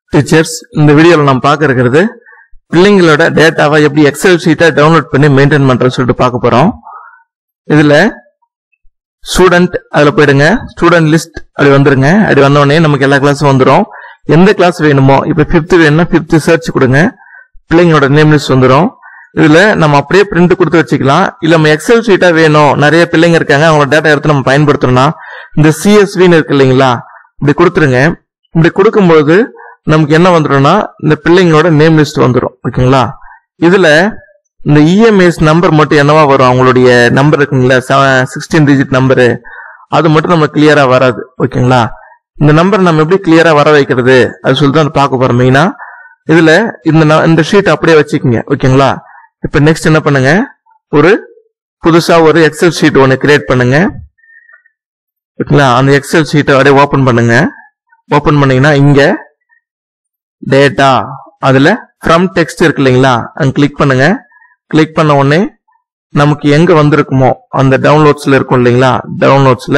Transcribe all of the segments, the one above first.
teachers இந்த வீடியோவில் நம்ம பார்க்க இருக்கிறது பிள்ளைங்களோட டேட்டாவை எப்படி எக்ஸல் ஷீட்டை டவுன்லோட் பண்ணி மெயின்டைன் பண்றதுன்னு சொல்லிட்டு பார்க்க போறோம் இதுல ஸ்டூடெண்ட் அதுல போயிடுங்க ஸ்டூடெண்ட் லிஸ்ட் அப்படி வந்துருங்க அப்படி வந்த உடனே நமக்கு எல்லா கிளாஸும் வந்துடும் எந்த கிளாஸ் வேணுமோ இப்ப ஃபிஃப்த் வேணும்னா ஃபிஃப்த் சர்ச் கொடுங்க பிள்ளைங்களோட நேம் லிஸ்ட் வந்துடும் இதுல நம்ம அப்படியே பிரிண்ட் கொடுத்து வச்சுக்கலாம் இல்ல நம்ம எக்ஸல் ஷீட்டா வேணும் நிறைய பிள்ளைங்க இருக்காங்க அவங்களோட டேட்டா எடுத்து நம்ம பயன்படுத்தணும்னா இந்த சிஎஸ்வின்னு இருக்கு இல்லைங்களா இப்படி கொடுத்துருங்க இப்படி கொடுக்கும்போது நமக்கு என்ன வந்துடும்னா இந்த பிள்ளைங்களோட நேம் லிஸ்ட் வந்துடும் ஓகேங்களா இதுல இந்த இஎம்ஐஸ் நம்பர் மட்டும் என்னவா வரும் அவங்களுடைய நம்பர் இருக்குங்களா சிக்ஸ்டீன் டிஜிட் நம்பரு அது மட்டும் நம்ம கிளியரா வராது ஓகேங்களா இந்த நம்பர் நம்ம எப்படி கிளியரா வர வைக்கிறது அது சொல்லி தான் பார்க்க போறோம் மெயினா இதுல இந்த ந- இந்த ஷீட் அப்படியே வச்சுக்கோங்க ஓகேங்களா இப்ப நெக்ஸ்ட் என்ன பண்ணுங்க ஒரு புதுசா ஒரு எக்ஸல் ஷீட் ஒன்னு கிரியேட் பண்ணுங்க ஓகேங்களா அந்த எக்ஸல் ஷீட்டை அப்படியே ஓபன் பண்ணுங்க ஓபன் பண்ணீங்கன்னா இங்க டேட்டா அதுல ஃப்ரம் டெக்ஸ்ட் இருக்கு இல்லைங்களா அங்க கிளிக் பண்ணுங்க கிளிக் பண்ண உடனே நமக்கு எங்க வந்திருக்குமோ அந்த டவுன்லோட்ஸ்ல இருக்கும் இல்லைங்களா டவுன்லோட்ஸ்ல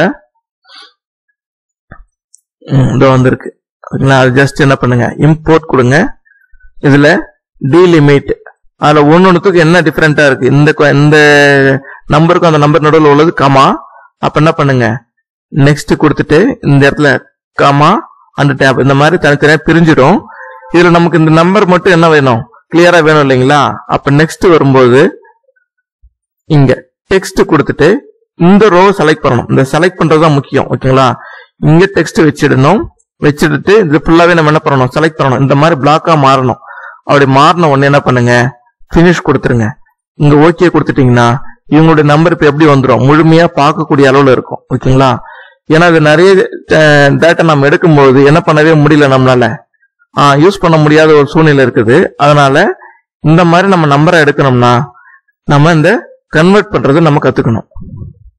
இதோ வந்திருக்கு ஓகேங்களா அது ஜஸ்ட் என்ன பண்ணுங்க இம்போர்ட் கொடுங்க இதுல டீலிமிட் அதுல ஒன்னொன்னுத்துக்கு என்ன டிஃபரெண்டா இருக்கு இந்த கொ- இந்த நம்பருக்கும் அந்த நம்பர் நடுவில் உள்ளது கமா அப்ப என்ன பண்ணுங்க நெக்ஸ்ட் கொடுத்துட்டு இந்த இடத்துல கமா அந்த டேப் இந்த மாதிரி தனித்தனியா பிரிஞ்சிடும் இதுல நமக்கு இந்த நம்பர் மட்டும் என்ன வேணும் கிளியரா வேணும் இல்லைங்களா அப்ப நெக்ஸ்ட் வரும்போது இங்க டெக்ஸ்ட் கொடுத்துட்டு இந்த ரோ செலக்ட் பண்ணணும் இந்த செலக்ட் பண்றது முக்கியம் ஓகேங்களா இங்க டெக்ஸ்ட் வச்சிடணும் வச்சிட்டு இது ஃபுல்லாவே நம்ம என்ன பண்ணணும் செலக்ட் பண்ணணும் இந்த மாதிரி பிளாக்கா மாறணும் அப்படி மாறின உடனே என்ன பண்ணுங்க ஃபினிஷ் கொடுத்துருங்க இங்க ஓகே கொடுத்துட்டீங்கன்னா இவங்களுடைய நம்பர் இப்ப எப்படி வந்துடும் முழுமையா பார்க்கக்கூடிய அளவுல இருக்கும் ஓகேங்களா ஏன்னா இது நிறைய டேட்டா நம்ம எடுக்கும்போது என்ன பண்ணவே முடியல நம்மளால யூஸ் பண்ண முடியாத ஒரு சூழ்நிலை இருக்குது அதனால இந்த மாதிரி நம்ம நம்பரை எடுக்கணும்னா நம்ம இந்த கன்வெர்ட் பண்றது நம்ம கத்துக்கணும்